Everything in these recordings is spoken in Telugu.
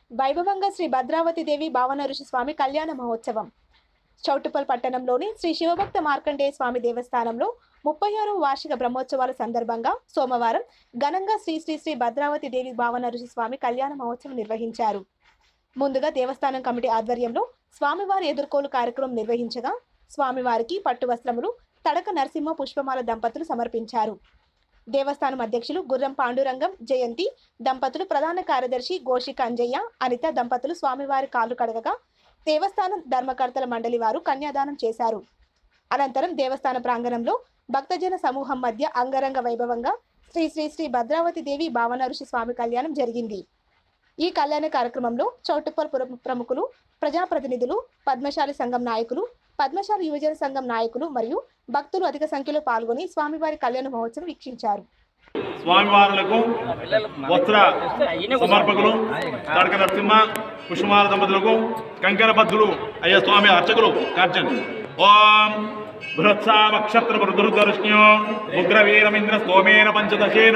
వైభవంగా శ్రీ భద్రావతి దేవి భావన ఋషి స్వామి కళ్యాణ మహోత్సవం చౌటుపల్ పట్టణంలోని శ్రీ శివభక్త మార్కండేయ స్వామి దేవస్థానంలో ముప్పై ఆరవ వార్షిక బ్రహ్మోత్సవాల సందర్భంగా సోమవారం ఘనంగా శ్రీ శ్రీ శ్రీ భద్రావతి దేవి భావన ఋషి స్వామి కళ్యాణ మహోత్సవం నిర్వహించారు ముందుగా దేవస్థానం కమిటీ ఆధ్వర్యంలో స్వామివారి ఎదుర్కోలు కార్యక్రమం నిర్వహించగా స్వామివారికి పట్టు వస్త్రములు తడక నరసింహ పుష్పమాల దంపతులు సమర్పించారు దేవస్థానం అధ్యక్షులు గుర్రం పాండురంగం జయంతి దంపతులు ప్రధాన కార్యదర్శి గోషిక అంజయ్య అనిత దంపతులు స్వామివారి కాళ్ళు కడగగా దేవస్థానం ధర్మకర్తల మండలి వారు కన్యాదానం చేశారు అనంతరం దేవస్థాన ప్రాంగణంలో భక్తజన సమూహం మధ్య అంగరంగ వైభవంగా శ్రీ శ్రీ శ్రీ భద్రావతి దేవి భావన ఋషి స్వామి కళ్యాణం జరిగింది ఈ కళ్యాణ కార్యక్రమంలో చౌటుప్పల్ పుర ప్రముఖులు ప్రజాప్రతినిధులు పద్మశాలి సంఘం నాయకులు పద్మశాలి యువజన సంఘం నాయకులు మరియు భక్తులు అధిక సంఖ్యలో పాల్గొని స్వామివారి కళ్యాణ మహోత్సవం వీక్షించారు స్వామివారులకు వస్త్ర సమర్పకులు తడక నరసింహ పుష్పమాల దంపతులకు కంకర బద్ధులు అయ్యే స్వామి అర్చకులు కార్చన్ ఓం బృహత్సామక్షత్ర మృదుర్దర్శన్యో ఉగ్రవీరమింద్ర స్తోమేన పంచదశేన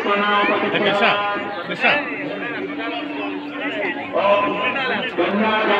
కృష్ణ కృష్ణ